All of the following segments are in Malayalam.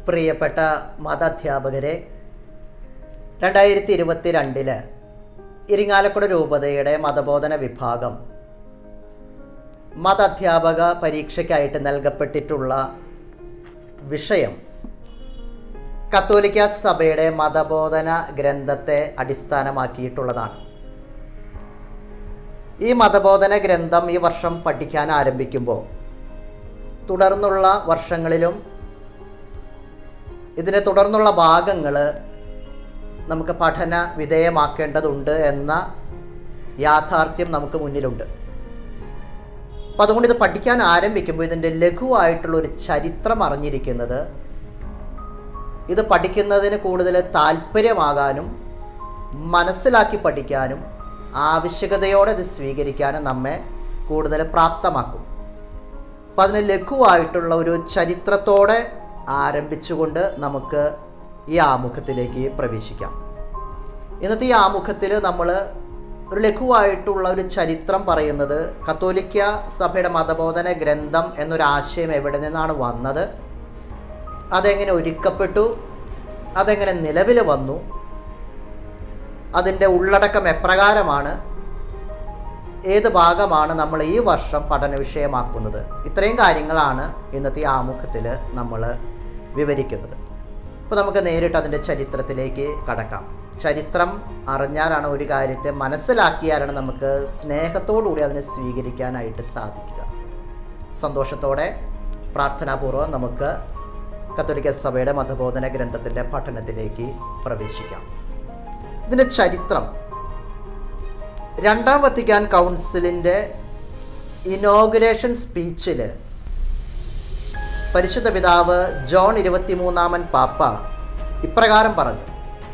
പ്രിയപ്പെട്ട മതാധ്യാപകരെ രണ്ടായിരത്തി ഇരുപത്തി രണ്ടില് ഇരിങ്ങാലക്കുട രൂപതയുടെ മതബോധന വിഭാഗം മതാധ്യാപക പരീക്ഷയ്ക്കായിട്ട് നൽകപ്പെട്ടിട്ടുള്ള വിഷയം കത്തോലിക്ക സഭയുടെ മതബോധന ഗ്രന്ഥത്തെ അടിസ്ഥാനമാക്കിയിട്ടുള്ളതാണ് ഈ മതബോധന ഗ്രന്ഥം ഈ വർഷം പഠിക്കാൻ ആരംഭിക്കുമ്പോൾ തുടർന്നുള്ള വർഷങ്ങളിലും ഇതിനെ തുടർന്നുള്ള ഭാഗങ്ങൾ നമുക്ക് പഠന വിധേയമാക്കേണ്ടതുണ്ട് എന്ന യാഥാർത്ഥ്യം നമുക്ക് മുന്നിലുണ്ട് അപ്പം അതുകൊണ്ട് ഇത് പഠിക്കാൻ ആരംഭിക്കുമ്പോൾ ഇതിൻ്റെ ലഘുവായിട്ടുള്ള ഒരു ചരിത്രം അറിഞ്ഞിരിക്കുന്നത് ഇത് പഠിക്കുന്നതിന് കൂടുതൽ താല്പര്യമാകാനും മനസ്സിലാക്കി പഠിക്കാനും ആവശ്യകതയോടെ ഇത് സ്വീകരിക്കാനും നമ്മെ കൂടുതൽ പ്രാപ്തമാക്കും അപ്പം അതിന് ലഘുവായിട്ടുള്ള ഒരു ചരിത്രത്തോടെ ആരംഭിച്ചുകൊണ്ട് നമുക്ക് ഈ ആമുഖത്തിലേക്ക് പ്രവേശിക്കാം ഇന്നത്തെ ഈ ആമുഖത്തിൽ നമ്മൾ ഒരു ലഘുവായിട്ടുള്ള ഒരു ചരിത്രം പറയുന്നത് കത്തോലിക്ക സഭയുടെ മതബോധന ഗ്രന്ഥം എന്നൊരാശയം എവിടെ നിന്നാണ് വന്നത് അതെങ്ങനെ ഒരുക്കപ്പെട്ടു അതെങ്ങനെ നിലവിൽ വന്നു അതിൻ്റെ ഉള്ളടക്കം എപ്രകാരമാണ് ഏത് ഭാഗമാണ് നമ്മൾ ഈ വർഷം പഠന വിഷയമാക്കുന്നത് ഇത്രയും കാര്യങ്ങളാണ് ഇന്നത്തെ ഈ ആമുഖത്തിൽ നമ്മൾ വിവരിക്കുന്നത് അപ്പോൾ നമുക്ക് നേരിട്ട് അതിൻ്റെ ചരിത്രത്തിലേക്ക് കടക്കാം ചരിത്രം അറിഞ്ഞാലാണ് ഒരു കാര്യത്തെ മനസ്സിലാക്കിയാലാണ് നമുക്ക് സ്നേഹത്തോടുകൂടി അതിനെ സ്വീകരിക്കാനായിട്ട് സാധിക്കുക സന്തോഷത്തോടെ പ്രാർത്ഥനാപൂർവ്വം നമുക്ക് കത്തോലിക്ക സഭയുടെ മതബോധന ഗ്രന്ഥത്തിൻ്റെ പഠനത്തിലേക്ക് പ്രവേശിക്കാം ഇതിൻ്റെ ചരിത്രം രണ്ടാം വത്തിക്കാൻ കൗൺസിലിൻ്റെ ഇനോഗുലേഷൻ സ്പീച്ചിൽ പരിശുദ്ധ പിതാവ് ജോൺ ഇരുപത്തിമൂന്നാമൻ പാപ്പ ഇപ്രകാരം പറഞ്ഞു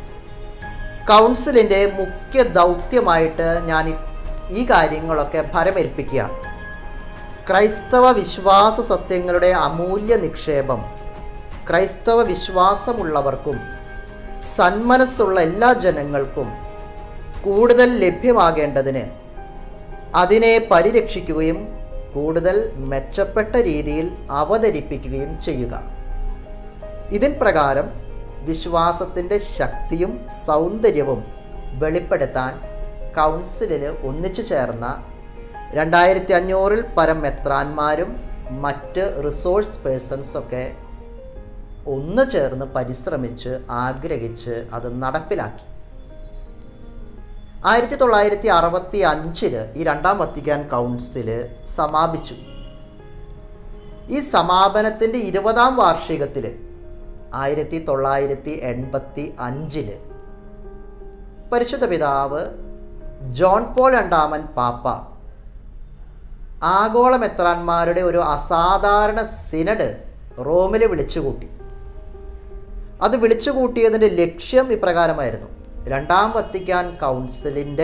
കൗൺസിലിൻ്റെ മുഖ്യ ദൗത്യമായിട്ട് ഞാൻ ഈ- ഈ കാര്യങ്ങളൊക്കെ ഭരമേൽപ്പിക്കുകയാണ് ക്രൈസ്തവ വിശ്വാസ സത്യങ്ങളുടെ അമൂല്യ നിക്ഷേപം ക്രൈസ്തവ വിശ്വാസമുള്ളവർക്കും സന്മനസ്സുള്ള എല്ലാ ജനങ്ങൾക്കും കൂടുതൽ ലഭ്യമാകേണ്ടതിന് അതിനെ പരിരക്ഷിക്കുകയും കൂടുതൽ മെച്ചപ്പെട്ട രീതിയിൽ അവതരിപ്പിക്കുകയും ചെയ്യുക ഇതിൻ പ്രകാരം വിശ്വാസത്തിൻ്റെ ശക്തിയും സൗന്ദര്യവും വെളിപ്പെടുത്താൻ കൗൺസിലിൽ ഒന്നിച്ചു ചേർന്ന രണ്ടായിരത്തി അഞ്ഞൂറിൽ പരം മെത്രാന്മാരും മറ്റ് റിസോഴ്സ് പേഴ്സൺസൊക്കെ ഒന്ന് ചേർന്ന് പരിശ്രമിച്ച് ആഗ്രഹിച്ച് അത് നടപ്പിലാക്കി ആയിരത്തി തൊള്ളായിരത്തി അറുപത്തി അഞ്ചില് ഈ രണ്ടാം വത്തിക്കാൻ കൗൺസില് സമാപിച്ചു ഈ സമാപനത്തിൻ്റെ ഇരുപതാം വാർഷികത്തിൽ ആയിരത്തി തൊള്ളായിരത്തി എൺപത്തി അഞ്ചില് പരിശുദ്ധ പിതാവ് ജോൺ പോൾ രണ്ടാമൻ പാപ്പ ആഗോള മെത്രാന്മാരുടെ ഒരു അസാധാരണ സിനഡ് റോമിൽ വിളിച്ചുകൂട്ടി അത് വിളിച്ചുകൂട്ടിയതിൻ്റെ ലക്ഷ്യം ഇപ്രകാരമായിരുന്നു രണ്ടാം വത്തിക്കാൻ കൗൺസിലിൻ്റെ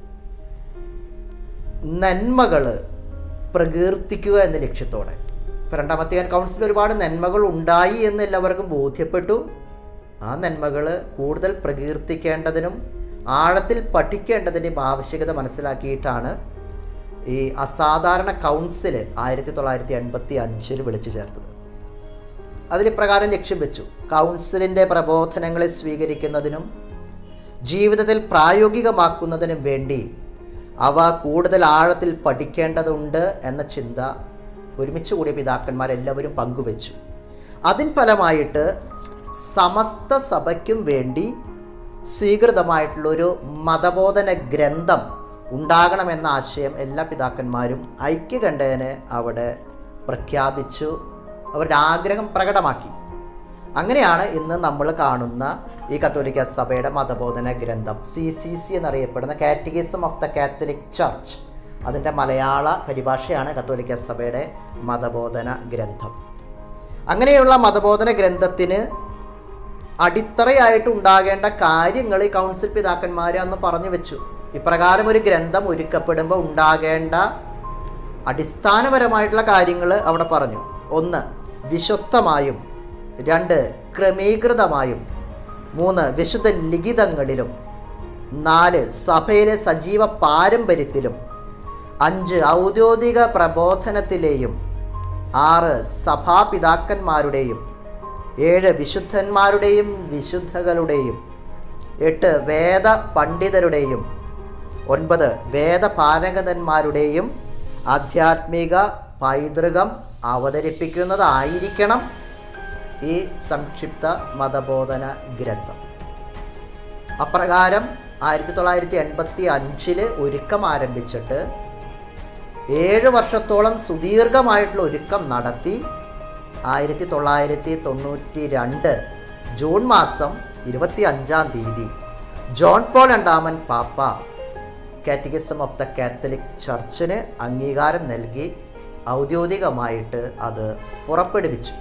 നന്മകൾ പ്രകീർത്തിക്കുക എന്ന ലക്ഷ്യത്തോടെ ഇപ്പം രണ്ടാം വത്തിക്കാൻ കൗൺസിൽ ഒരുപാട് നന്മകൾ ഉണ്ടായി എന്ന് എല്ലാവർക്കും ബോധ്യപ്പെട്ടു ആ നന്മകൾ കൂടുതൽ പ്രകീർത്തിക്കേണ്ടതിനും ആഴത്തിൽ പഠിക്കേണ്ടതിൻ്റെയും ആവശ്യകത മനസ്സിലാക്കിയിട്ടാണ് ഈ അസാധാരണ കൗൺസിൽ ആയിരത്തി തൊള്ളായിരത്തി എൺപത്തി അഞ്ചിൽ വിളിച്ചു ചേർത്തത് അതിനിപ്രകാരം ലക്ഷ്യം വെച്ചു കൗൺസിലിൻ്റെ പ്രബോധനങ്ങളെ സ്വീകരിക്കുന്നതിനും ജീവിതത്തിൽ പ്രായോഗികമാക്കുന്നതിനും വേണ്ടി അവ കൂടുതൽ ആഴത്തിൽ പഠിക്കേണ്ടതുണ്ട് എന്ന ചിന്ത ഒരുമിച്ച് കൂടിയ പിതാക്കന്മാരെല്ലാവരും പങ്കുവച്ചു അതിൻ ഫലമായിട്ട് സമസ്ത സഭയ്ക്കും വേണ്ടി സ്വീകൃതമായിട്ടുള്ളൊരു മതബോധന ഗ്രന്ഥം ഉണ്ടാകണമെന്ന ആശയം എല്ലാ പിതാക്കന്മാരും ഐക്യകണ്ഠേന അവിടെ പ്രഖ്യാപിച്ചു അവരുടെ ആഗ്രഹം പ്രകടമാക്കി അങ്ങനെയാണ് ഇന്ന് നമ്മൾ കാണുന്ന ഈ കത്തോലിക്ക സഭയുടെ മതബോധന ഗ്രന്ഥം സി സി സി എന്നറിയപ്പെടുന്ന catechism of the Catholic church അതിൻ്റെ മലയാള പരിഭാഷയാണ് കത്തോലിക്ക സഭയുടെ മതബോധന ഗ്രന്ഥം അങ്ങനെയുള്ള മതബോധന ഗ്രന്ഥത്തിന് അടിത്തറയായിട്ട് ഉണ്ടാകേണ്ട കാര്യങ്ങൾ ഈ കൗൺസിൽ പിതാക്കന്മാർ അന്ന് പറഞ്ഞു വെച്ചു ഇപ്രകാരം ഒരു ഗ്രന്ഥം ഒരുക്കപ്പെടുമ്പോൾ ഉണ്ടാകേണ്ട അടിസ്ഥാനപരമായിട്ടുള്ള കാര്യങ്ങൾ അവിടെ പറഞ്ഞു ഒന്ന് വിശ്വസ്തമായും രണ്ട് ക്രമീകൃതമായും മൂന്ന് വിശുദ്ധ ലിഖിതങ്ങളിലും നാല് സഭയിലെ സജീവ പാരമ്പര്യത്തിലും അഞ്ച് ഔദ്യോഗിക പ്രബോധനത്തിലെയും ആറ് സഭാപിതാക്കന്മാരുടെയും ഏഴ് വിശുദ്ധന്മാരുടെയും വിശുദ്ധകളുടെയും എട്ട് വേദ പണ്ഡിതരുടെയും ഒൻപത് വേദപാരംഗതന്മാരുടെയും ആധ്യാത്മിക പൈതൃകം അവതരിപ്പിക്കുന്നതായിരിക്കണം ഈ സംക്ഷിപ്ത മതബോധന ഗ്രന്ഥം അപ്രകാരം ആയിരത്തി തൊള്ളായിരത്തി എൺപത്തി അഞ്ചില് ഒരുക്കം ആരംഭിച്ചിട്ട് ഏഴ് വർഷത്തോളം സുദീർഘമായിട്ടുള്ള ഒരുക്കം നടത്തി ആയിരത്തി തൊള്ളായിരത്തി തൊണ്ണൂറ്റി രണ്ട് ജൂൺ മാസം ഇരുപത്തി അഞ്ചാം തീയതി ജോൺ പോൾ രണ്ടാമൻ പാപ്പ കാറ്റഗിസം ഓഫ് ദ കാത്തലിക് ചർച്ചിന് അംഗീകാരം നൽകി ഔദ്യോഗികമായിട്ട് അത് പുറപ്പെടുവിച്ചു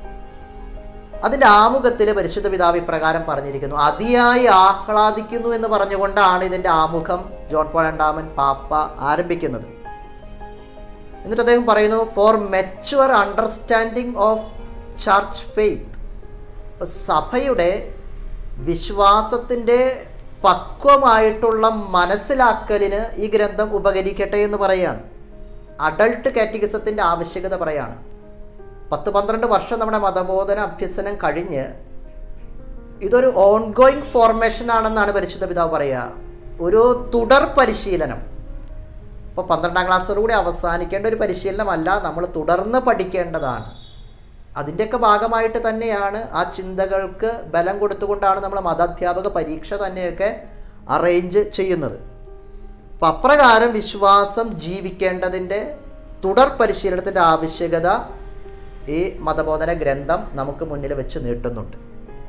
അതിൻ്റെ ആമുഖത്തിൽ പരിശുദ്ധ പിതാവ് ഇപ്രകാരം പറഞ്ഞിരിക്കുന്നു അതിയായി ആഹ്ലാദിക്കുന്നു എന്ന് പറഞ്ഞുകൊണ്ടാണ് ഇതിൻ്റെ ആമുഖം ജോൺ പോൾ രണ്ടാമൻ പാപ്പ ആരംഭിക്കുന്നത് എന്നിട്ട് അദ്ദേഹം പറയുന്നു for mature understanding of church faith സഭയുടെ വിശ്വാസത്തിൻ്റെ പക്വമായിട്ടുള്ള മനസ്സിലാക്കലിന് ഈ ഗ്രന്ഥം ഉപകരിക്കട്ടെ എന്ന് പറയുകയാണ് അഡൾട്ട് കാറ്റഗിസത്തിൻ്റെ ആവശ്യകത പറയാണ് പത്ത് പന്ത്രണ്ട് വർഷം നമ്മുടെ മതബോധന അഭ്യസനം കഴിഞ്ഞ് ഇതൊരു ഓൺഗോയിങ് ഫോർമേഷൻ ആണെന്നാണ് പരിശുദ്ധ പിതാവ് പറയുക ഒരു തുടർ പരിശീലനം ഇപ്പോൾ പന്ത്രണ്ടാം ക്ലാസ്സോടുകൂടി അവസാനിക്കേണ്ട ഒരു പരിശീലനമല്ല നമ്മൾ തുടർന്ന് പഠിക്കേണ്ടതാണ് അതിൻ്റെയൊക്കെ ഭാഗമായിട്ട് തന്നെയാണ് ആ ചിന്തകൾക്ക് ബലം കൊടുത്തുകൊണ്ടാണ് നമ്മൾ മതാധ്യാപക പരീക്ഷ തന്നെയൊക്കെ അറേഞ്ച് ചെയ്യുന്നത് അപ്പം അപ്രകാരം വിശ്വാസം ജീവിക്കേണ്ടതിൻ്റെ തുടർ പരിശീലനത്തിൻ്റെ ആവശ്യകത ഈ മതബോധന ഗ്രന്ഥം നമുക്ക് മുന്നിൽ വെച്ച് നീട്ടുന്നുണ്ട്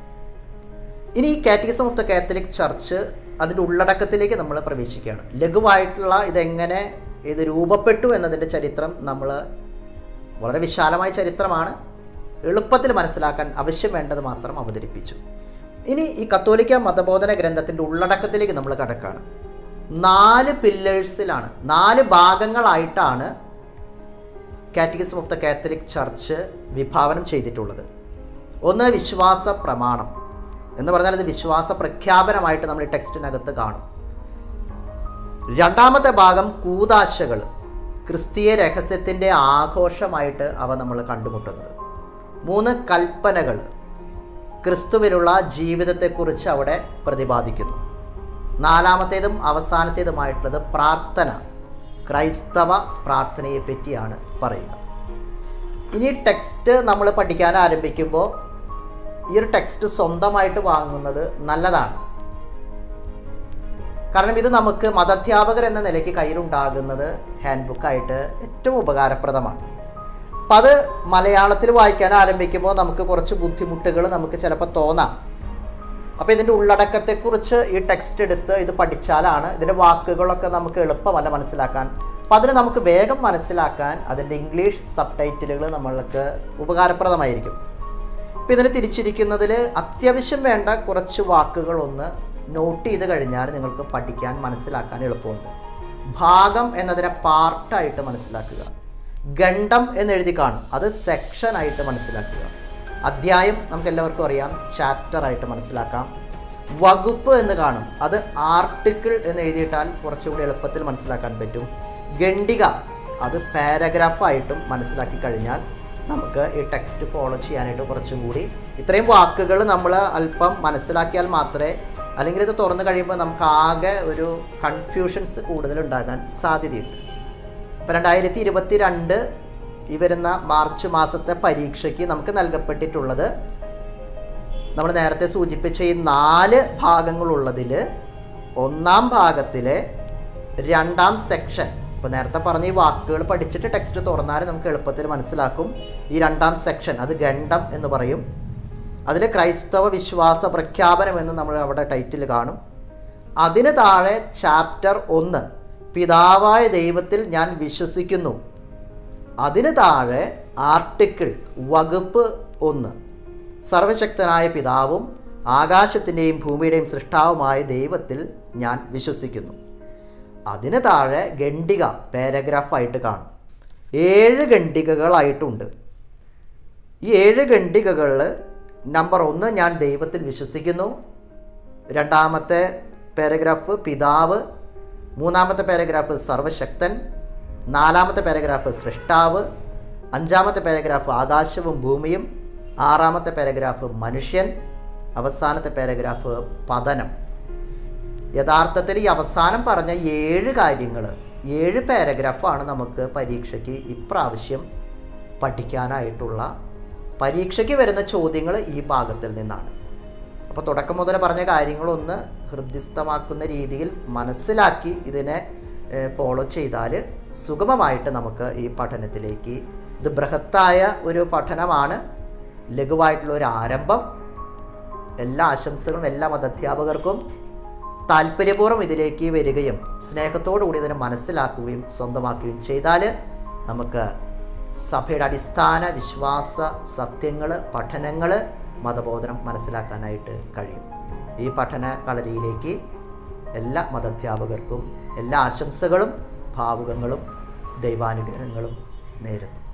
ഇനി ഈ catechism of the Catholic church അതിൻ്റെ ഉള്ളടക്കത്തിലേക്ക് നമ്മൾ പ്രവേശിക്കുകയാണ് ലഘുവായിട്ടുള്ള ഇതെങ്ങനെ ഇത് രൂപപ്പെട്ടു എന്നതിൻ്റെ ചരിത്രം നമ്മൾ വളരെ വിശാലമായ ചരിത്രമാണ് എളുപ്പത്തിൽ മനസ്സിലാക്കാൻ ആവശ്യം വേണ്ടത് മാത്രം അവതരിപ്പിച്ചു ഇനി ഈ കത്തോലിക്ക മതബോധന ഗ്രന്ഥത്തിൻ്റെ ഉള്ളടക്കത്തിലേക്ക് നമ്മൾ കടക്കുകയാണ് നാല് പില്ലേഴ്സിലാണ് നാല് ഭാഗങ്ങളായിട്ടാണ് catechism of the Catholic church വിഭാവനം ചെയ്തിട്ടുള്ളത് ഒന്ന് വിശ്വാസ പ്രമാണം എന്ന് പറഞ്ഞാൽ ഇത് വിശ്വാസ പ്രഖ്യാപനമായിട്ട് നമ്മൾ ഈ ടെക്സ്റ്റിനകത്ത് കാണും രണ്ടാമത്തെ ഭാഗം കൂതാശകൾ ക്രിസ്തീയ രഹസ്യത്തിൻ്റെ ആഘോഷമായിട്ട് അവ നമ്മൾ കണ്ടുമുട്ടുന്നത് മൂന്ന് കൽപ്പനകൾ ക്രിസ്തുവിലുള്ള ജീവിതത്തെക്കുറിച്ച് അവിടെ പ്രതിപാദിക്കുന്നു നാലാമത്തേതും അവസാനത്തേതുമായിട്ടുള്ളത് പ്രാർത്ഥന ക്രൈസ്തവ പ്രാർത്ഥനയെ പറ്റിയാണ് പറയുക ഇനി ടെക്സ്റ്റ് നമ്മൾ പഠിക്കാൻ ആരംഭിക്കുമ്പോൾ ഈ ഒരു ടെക്സ്റ്റ് സ്വന്തമായിട്ട് വാങ്ങുന്നത് നല്ലതാണ് കാരണം ഇത് നമുക്ക് മതാധ്യാപകർ എന്ന നിലയ്ക്ക് കയ്യിലുണ്ടാകുന്നത് ഹാൻഡ് ബുക്കായിട്ട് ഏറ്റവും ഉപകാരപ്രദമാണ് അപ്പം അത് മലയാളത്തിൽ വായിക്കാൻ ആരംഭിക്കുമ്പോൾ നമുക്ക് കുറച്ച് ബുദ്ധിമുട്ടുകൾ നമുക്ക് ചിലപ്പോൾ തോന്നാം അപ്പോൾ ഇതിൻ്റെ ഉള്ളടക്കത്തെക്കുറിച്ച് ഈ ടെക്സ്റ്റ് എടുത്ത് ഇത് പഠിച്ചാലാണ് ഇതിൻ്റെ വാക്കുകളൊക്കെ നമുക്ക് എളുപ്പമല്ല മനസ്സിലാക്കാൻ അപ്പം അതിന് നമുക്ക് വേഗം മനസ്സിലാക്കാൻ അതിൻ്റെ ഇംഗ്ലീഷ് സബ് ടൈറ്റിലുകൾ നമ്മൾക്ക് ഉപകാരപ്രദമായിരിക്കും ഇപ്പം ഇതിന് തിരിച്ചിരിക്കുന്നതിൽ അത്യാവശ്യം വേണ്ട കുറച്ച് വാക്കുകളൊന്ന് നോട്ട് ചെയ്ത് കഴിഞ്ഞാൽ നിങ്ങൾക്ക് പഠിക്കാൻ മനസ്സിലാക്കാൻ എളുപ്പമുണ്ട് ഭാഗം എന്നതിനെ പാർട്ടായിട്ട് മനസ്സിലാക്കുക ഗണ്ഡം എന്ന് എഴുതി കാണും അത് സെക്ഷനായിട്ട് മനസ്സിലാക്കുക അധ്യായം നമുക്ക് എല്ലാവർക്കും അറിയാം ചാപ്റ്റർ ആയിട്ട് മനസ്സിലാക്കാം വകുപ്പ് എന്ന് കാണും അത് ആർട്ടിക്കിൾ എന്ന് എഴുതിയിട്ടാൽ കുറച്ചുകൂടി എളുപ്പത്തിൽ മനസ്സിലാക്കാൻ പറ്റും ഗണ്ഡിക അത് പാരഗ്രാഫായിട്ടും മനസ്സിലാക്കി കഴിഞ്ഞാൽ നമുക്ക് ഈ ടെക്സ്റ്റ് ഫോളോ ചെയ്യാനായിട്ട് കുറച്ചും കൂടി ഇത്രയും വാക്കുകൾ നമ്മൾ അല്പം മനസ്സിലാക്കിയാൽ മാത്രമേ അല്ലെങ്കിൽ ഇത് തുറന്നു കഴിയുമ്പോൾ നമുക്ക് ആകെ ഒരു കൺഫ്യൂഷൻസ് കൂടുതൽ ഉണ്ടാകാൻ സാധ്യതയുണ്ട് ഇപ്പം രണ്ടായിരത്തി ഇരുപത്തി രണ്ട് ഈ വരുന്ന മാർച്ച് മാസത്തെ പരീക്ഷയ്ക്ക് നമുക്ക് നൽകപ്പെട്ടിട്ടുള്ളത് നമ്മൾ നേരത്തെ സൂചിപ്പിച്ച ഈ നാല് ഭാഗങ്ങളുള്ളതിൽ ഒന്നാം ഭാഗത്തിലെ രണ്ടാം സെക്ഷൻ ഇപ്പോൾ നേരത്തെ പറഞ്ഞ ഈ വാക്കുകൾ പഠിച്ചിട്ട് ടെക്സ്റ്റ് തുറന്നാൽ നമുക്ക് എളുപ്പത്തിൽ മനസ്സിലാക്കും ഈ രണ്ടാം സെക്ഷൻ അത് ഗണ്ഡം എന്ന് പറയും അതിൽ ക്രൈസ്തവ വിശ്വാസ പ്രഖ്യാപനം എന്ന് നമ്മൾ അവിടെ ടൈറ്റിൽ കാണും അതിന് താഴെ ചാപ്റ്റർ ഒന്ന് പിതാവായ ദൈവത്തിൽ ഞാൻ വിശ്വസിക്കുന്നു അതിന് താഴെ ആർട്ടിക്കിൾ വകുപ്പ് ഒന്ന് സർവശക്തനായ പിതാവും ആകാശത്തിൻ്റെയും ഭൂമിയുടെയും സൃഷ്ടാവുമായ ദൈവത്തിൽ ഞാൻ വിശ്വസിക്കുന്നു അതിന് താഴെ ഗണ്ഡിക പാരഗ്രാഫായിട്ട് കാണും ഏഴ് ഗണ്ഡികകളായിട്ടുണ്ട് ഈ ഏഴ് ഗണ്ഡികകളിൽ നമ്പർ ഒന്ന് ഞാൻ ദൈവത്തിൽ വിശ്വസിക്കുന്നു രണ്ടാമത്തെ പാരഗ്രാഫ് പിതാവ് മൂന്നാമത്തെ പാരഗ്രാഫ് സർവശക്തൻ നാലാമത്തെ പാരഗ്രാഫ് സൃഷ്ടാവ് അഞ്ചാമത്തെ പാരഗ്രാഫ് ആകാശവും ഭൂമിയും ആറാമത്തെ പാരഗ്രാഫ് മനുഷ്യൻ അവസാനത്തെ പാരഗ്രാഫ് പതനം യഥാർത്ഥത്തിൽ ഈ അവസാനം പറഞ്ഞ ഏഴ് കാര്യങ്ങൾ ഏഴ് പാരഗ്രാഫാണ് നമുക്ക് പരീക്ഷയ്ക്ക് ഇപ്രാവശ്യം പഠിക്കാനായിട്ടുള്ള പരീക്ഷയ്ക്ക് വരുന്ന ചോദ്യങ്ങൾ ഈ ഭാഗത്തിൽ നിന്നാണ് അപ്പോൾ തുടക്കം മുതൽ പറഞ്ഞ കാര്യങ്ങളൊന്ന് ഹൃദ്യസ്ഥമാക്കുന്ന രീതിയിൽ മനസ്സിലാക്കി ഇതിനെ ഫോളോ ചെയ്താൽ സുഗമമായിട്ട് നമുക്ക് ഈ പഠനത്തിലേക്ക് ഇത് ബൃഹത്തായ ഒരു പഠനമാണ് ലഘുവായിട്ടുള്ള ഒരു ആരംഭം എല്ലാ ആശംസകളും എല്ലാ മതധ്യാപകർക്കും താല്പര്യപൂർവ്വം ഇതിലേക്ക് വരികയും സ്നേഹത്തോടു കൂടി ഇതിനെ മനസ്സിലാക്കുകയും സ്വന്തമാക്കുകയും ചെയ്താൽ നമുക്ക് സഭയുടെ അടിസ്ഥാന വിശ്വാസ സത്യങ്ങൾ പഠനങ്ങൾ മതബോധനം മനസ്സിലാക്കാനായിട്ട് കഴിയും ഈ പഠന കളരിയിലേക്ക് എല്ലാ മതധ്യാപകർക്കും എല്ലാ ആശംസകളും ഭാവുകങ്ങളും ദൈവാനുഗ്രഹങ്ങളും നേരുന്നു